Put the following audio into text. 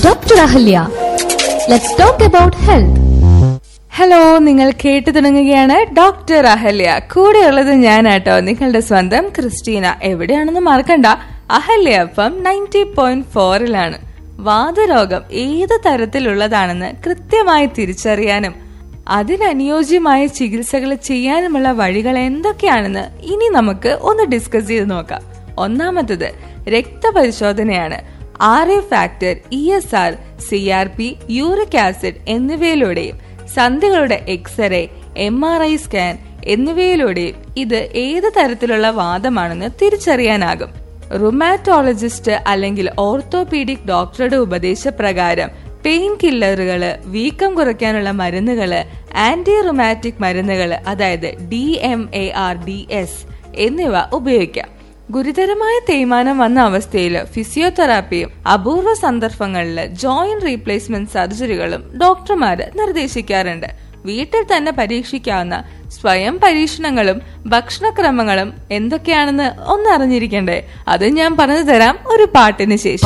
Dr. Ahalya. Let's talk about health. Hello നിങ്ങൾ കേട്ടു തുടങ്ങുകയാണ് ഡോക്ടർ അഹല്യ കൂടെയുള്ളത് ഞാനാട്ടോ നിങ്ങളുടെ സ്വന്തം ക്രിസ്റ്റീന എവിടെയാണെന്ന് മറക്കണ്ട Ahalya F M ninety point ഫോറിലാണ് വാതരോഗം ഏത് തരത്തിലുള്ളതാണെന്ന് കൃത്യമായി തിരിച്ചറിയാനും അതിനനുയോജ്യമായ ചികിത്സകൾ ചെയ്യാനുമുള്ള വഴികൾ എന്തൊക്കെയാണെന്ന് ഇനി നമുക്ക് ഒന്ന് ഡിസ്കസ് ചെയ്ത് നോക്കാം ഒന്നാമത്തത് രക്തപരിശോധനയാണ് R A factor E S R C R P uric acid എന്നിവയിലൂടെയും സന്ധികളുടെ X ray M R I scan എന്നിവയിലൂടെയും ഇത് ഏത് തരത്തിലുള്ള വാദമാണെന്ന് തിരിച്ചറിയാനാകും റുമാറ്റോളജിസ്റ്റ് അല്ലെങ്കിൽ ഓർത്തോപീഡിക് ഡോക്ടറുടെ ഉപദേശപ്രകാരം പെയിൻ കില്ലറുകള് വീക്കം കുറയ്ക്കാനുള്ള മരുന്നുകള് ആന്റി റുമാറ്റിക് മരുന്നുകള് അതായത് D M A R D S എന്നിവ ഉപയോഗിക്കാം ഗുരുതരമായ തേയ്മാനം വന്ന അവസ്ഥയിൽ ഫിസിയോതെറാപ്പിയും അപൂർവ സന്ദർഭങ്ങളിൽ ജോയിന്റ് റീപ്ലേസ്മെന്റ് സർജറികളും ഡോക്ടർമാര് നിർദ്ദേശിക്കാറുണ്ട് വീട്ടിൽ തന്നെ പരീക്ഷിക്കാവുന്ന സ്വയം പരീക്ഷണങ്ങളും ഭക്ഷണക്രമങ്ങളും എന്തൊക്കെയാണെന്ന് ഒന്ന് അറിഞ്ഞിരിക്കണ്ടേ അത് ഞാൻ പറഞ്ഞു തരാം ഒരു പാട്ടിന് ശേഷം